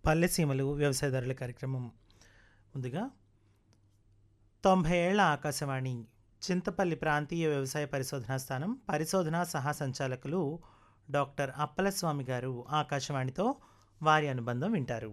పల్లెసీమలు వ్యవసాయదారుల కార్యక్రమం ముందుగా తొంభై ఏళ్ల ఆకాశవాణి చింతపల్లి ప్రాంతీయ వ్యవసాయ పరిశోధనా స్థానం పరిశోధనా సహా సంచాలకులు డాక్టర్ అప్పలస్వామి గారు ఆకాశవాణితో వారి అనుబంధం వింటారు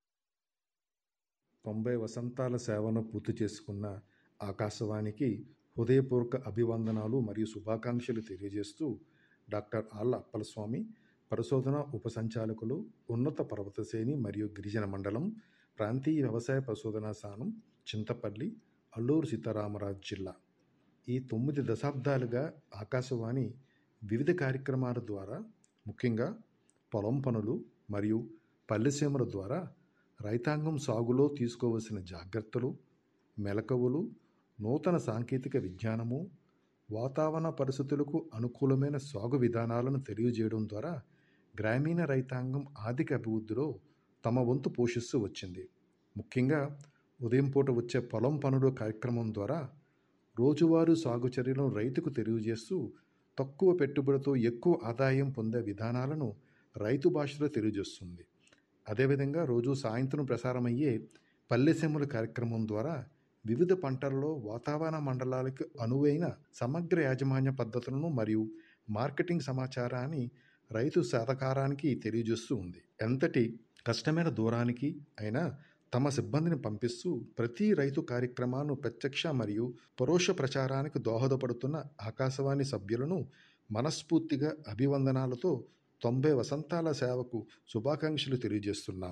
తొంభై వసంతాల సేవను పూర్తి చేసుకున్న ఆకాశవాణికి హృదయపూర్వక అభివందనాలు మరియు శుభాకాంక్షలు తెలియజేస్తూ డాక్టర్ ఆళ్ళ అప్పలస్వామి పరిశోధన ఉపసంచాలకులు ఉన్నత పర్వతశ్రేణి మరియు గిరిజన మండలం ప్రాంతీయ వ్యవసాయ పరిశోధనా స్థానం చింతపల్లి అల్లూరు సీతారామరాజు జిల్లా ఈ తొమ్మిది దశాబ్దాలుగా ఆకాశవాణి వివిధ కార్యక్రమాల ద్వారా ముఖ్యంగా పొలం పనులు మరియు పల్లెసీమల ద్వారా రైతాంగం సాగులో తీసుకోవలసిన జాగ్రత్తలు మెలకువలు నూతన సాంకేతిక విజ్ఞానము వాతావరణ పరిస్థితులకు అనుకూలమైన సాగు విధానాలను తెలియజేయడం ద్వారా గ్రామీణ రైతాంగం ఆర్థిక అభివృద్ధిలో తమ వంతు పోషిస్తూ వచ్చింది ముఖ్యంగా ఉదయం పూట వచ్చే పొలం పనులు కార్యక్రమం ద్వారా రోజువారీ సాగు చర్యలను రైతుకు తెలియజేస్తూ తక్కువ పెట్టుబడితో ఎక్కువ ఆదాయం పొందే విధానాలను రైతు భాషలో తెలియజేస్తుంది అదేవిధంగా రోజు సాయంత్రం ప్రసారమయ్యే పల్లెసెమ్మల కార్యక్రమం ద్వారా వివిధ పంటల్లో వాతావరణ మండలాలకు అనువైన సమగ్ర యాజమాన్య పద్ధతులను మరియు మార్కెటింగ్ సమాచారాన్ని రైతు సహకారానికి తెలియజేస్తూ ఉంది ఎంతటి కష్టమైన దూరానికి అయినా తమ సిబ్బందిని పంపిస్తూ ప్రతి రైతు కార్యక్రమాలను ప్రత్యక్ష మరియు పరోక్ష ప్రచారానికి దోహదపడుతున్న ఆకాశవాణి సభ్యులను మనస్ఫూర్తిగా అభివందనాలతో తొంభై వసంతాల సేవకు శుభాకాంక్షలు తెలియజేస్తున్నాం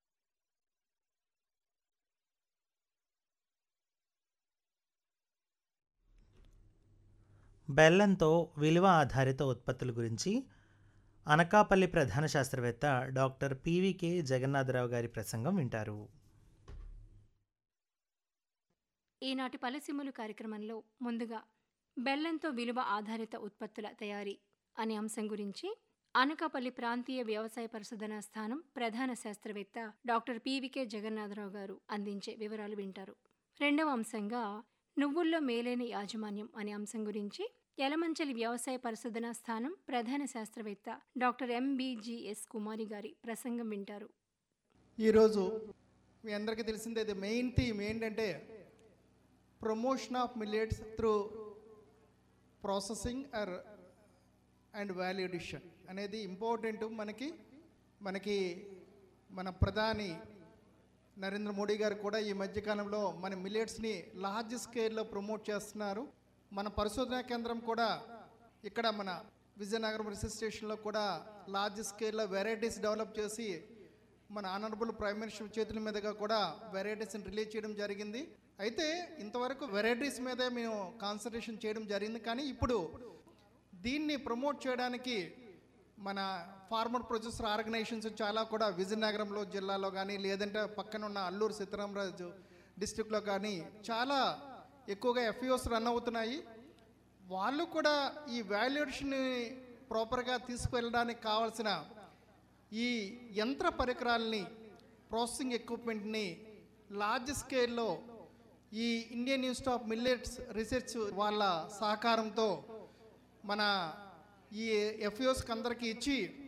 బెల్లంతో విలువ ఆధారిత ఉత్పత్తుల గురించి అనకాపల్లి ప్రధాన శాస్త్రవేత్త డాక్టర్ పివికే జగన్నాథరావు గారి ప్రసంగం వింటారు ఈనాటి పలసిములు కార్యక్రమంలో ముందుగా బెల్లంతో విలువ ఆధారిత ఉత్పత్తుల తయారీ అనే అంశం గురించి అనకాపల్లి ప్రాంతీయ వ్యవసాయ పరిశోధనా స్థానం ప్రధాన శాస్త్రవేత్త డాక్టర్ పివికే జగన్నాథరావు గారు అందించే వివరాలు వింటారు రెండవ అంశంగా నువ్వుల్లో మేలైన యాజమాన్యం అనే అంశం గురించి యలమంచలి వ్యవసాయ పరిశోధనా స్థానం ప్రధాన శాస్త్రవేత్త డాక్టర్ ఎంబీజీఎస్ కుమారి గారి ప్రసంగం వింటారు ఈరోజు మీ అందరికీ తెలిసిందే ఇది మెయిన్ థీమ్ ఏంటంటే promotion of millets through processing or and value addition అనేది ఇంపార్టెంట్ మనకి మనకి మన ప్రధాని నరేంద్ర మోడీ గారు కూడా ఈ మధ్యకాలంలో మన మిల్లెట్స్ని లార్జ్ స్కేల్లో ప్రమోట్ చేస్తున్నారు మన పరిశోధనా కేంద్రం కూడా ఇక్కడ మన విజయనగరం రీసెర్చ్ స్టేషన్లో కూడా లార్జ్ స్కేల్లో వెరైటీస్ డెవలప్ చేసి మన ఆనరబుల్ ప్రైమ్ మినిస్టర్ చేతుల మీదుగా కూడా వెరైటీస్ని రిలీజ్ చేయడం జరిగింది అయితే ఇంతవరకు వెరైటీస్ మీదే మేము కాన్సన్ట్రేషన్ చేయడం జరిగింది కానీ ఇప్పుడు దీన్ని ప్రమోట్ చేయడానికి మన ఫార్మర్ ప్రొడ్యూసర్ ఆర్గనైజేషన్స్ చాలా కూడా విజయనగరంలో జిల్లాలో కానీ లేదంటే పక్కన ఉన్న అల్లూరు సీతారామరాజు డిస్టిక్లో కానీ చాలా ఎక్కువగా ఎఫ్ఈఓస్ రన్ అవుతున్నాయి వాళ్ళు కూడా ఈ వాల్యుయేషన్ని ప్రాపర్గా తీసుకువెళ్ళడానికి కావాల్సిన ఈ యంత్ర పరికరాలని ప్రాసెసింగ్ ఎక్విప్మెంట్ని లార్జ్ స్కేల్లో ఈ Indian Institute of Millets Research వాళ్ళ సహకారంతో మన ఈ ఎఫ్ఓస్కి అందరికీ ఇచ్చి